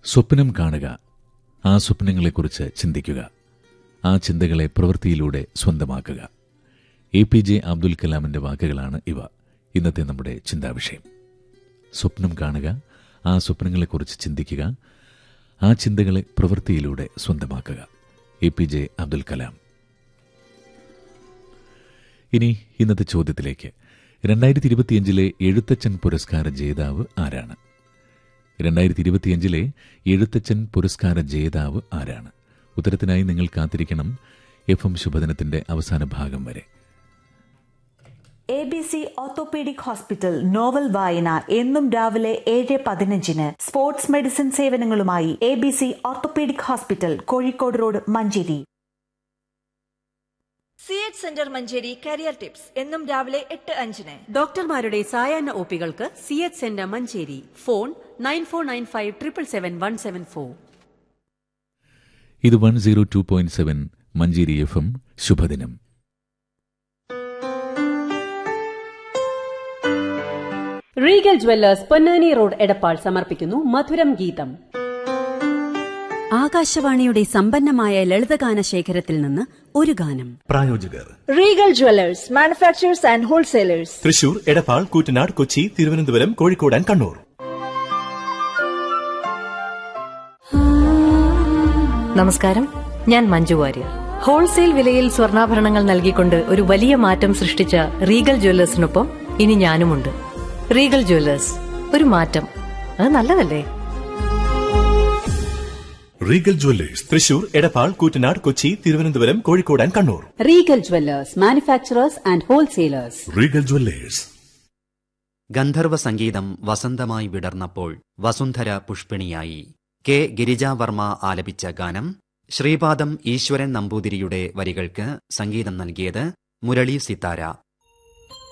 സ്വപ്നം കാണുക ആ സ്വപ്നങ്ങളെക്കുറിച്ച് ചിന്തിക്കുക ആ ചിന്തകളെ പ്രവൃത്തിയിലൂടെ സ്വന്തമാക്കുക എ പി ജെ അബ്ദുൽ കലാമിന്റെ വാക്കുകളാണ് ഇവ ഇന്നത്തെ നമ്മുടെ ചിന്താവിഷയം സ്വപ്നം കാണുക ആ സ്വപ്നങ്ങളെക്കുറിച്ച് ചിന്തിക്കുക ആ ചിന്തകളെ പ്രവൃത്തിയിലൂടെ സ്വന്തമാക്കുക A P J Abdul Kalam ഇനി ഇന്നത്തെ ചോദ്യത്തിലേക്ക് രണ്ടായിരത്തി ഇരുപത്തിയഞ്ചിലെ എഴുത്തച്ഛൻ പുരസ്കാര ജേതാവ് ആരാണ് രണ്ടായിരത്തി ഇരുപത്തിയഞ്ചിലെ എഴുത്തച്ഛൻ പുരസ്കാര ജേതാവ് ആരാണ് ഉത്തരത്തിനായി നിങ്ങൾ കാത്തിരിക്കണം എഫ് എം ശുഭദിനത്തിന്റെ അവസാന ഭാഗം വരെ A B C orthopaedic hospital novel വായന എന്നും രാവിലെ ഏഴ് പതിനഞ്ചിന് സ്പോർട്സ് മെഡിസിൻ സേവനങ്ങളുമായി A B C orthopaedic hospital Kozhikode road Manjeri C H centre Manjeri career tips എന്നും രാവിലെ എട്ട് അഞ്ചിന് ഡോക്ടർമാരുടെ സായാഹ്ന ഒപികൾക്ക് C H centre Manjeri phone nine four nine five triple seven one seven four ഇത് one zero two point seven Manjeri F M ശുഭദിനം Regal Jewellers Ponnani road Edappal സമർപ്പിക്കുന്നു മധുരം ഗീതം ആകാശവാണിയുടെ സമ്പന്നമായ ലളിതഗാന ശേഖരത്തിൽ നിന്ന് ഒരു ഗാനം പ്രായോജകർ Regal Jewellers manufacturers and wholesalers Thrissur Edappal Koottanad Kochi Thiruvananthapuram Kozhikode and Kannur നമസ്കാരം ഞാൻ മഞ്ജു വാര്യർ ഹോൾസെയിൽ വിലയിൽ സ്വർണ്ണാഭരണങ്ങൾ നൽകിക്കൊണ്ട് ഒരു വലിയ മാറ്റം സൃഷ്ടിച്ച റീഗൽ ജ്വല്ലേഴ്സിനൊപ്പം ഇനി ഞാനുമുണ്ട് റീഗൽ ജ്വല്ലേഴ്സ് ഒരു മാറ്റം അത് നല്ലതല്ലേ Regal Jewellers Thrissur Edappal Koottanad Kochi Thiruvananthapuram Kozhikode and Kannur Regal Jewellers manufacturers and wholesalers Regal Jewellers ഗന്ധർവ സംഗീതം വസന്തമായി വിടർന്നപ്പോൾ വസുന്ധര പുഷ്പിണിയായി കെ ഗിരിജാവർമ്മ ആലപിച്ച ഗാനം ശ്രീപാദം ഈശ്വരൻ നമ്പൂതിരിയുടെ വരികൾക്ക് സംഗീതം നൽകിയത് മുരളി സിത്താര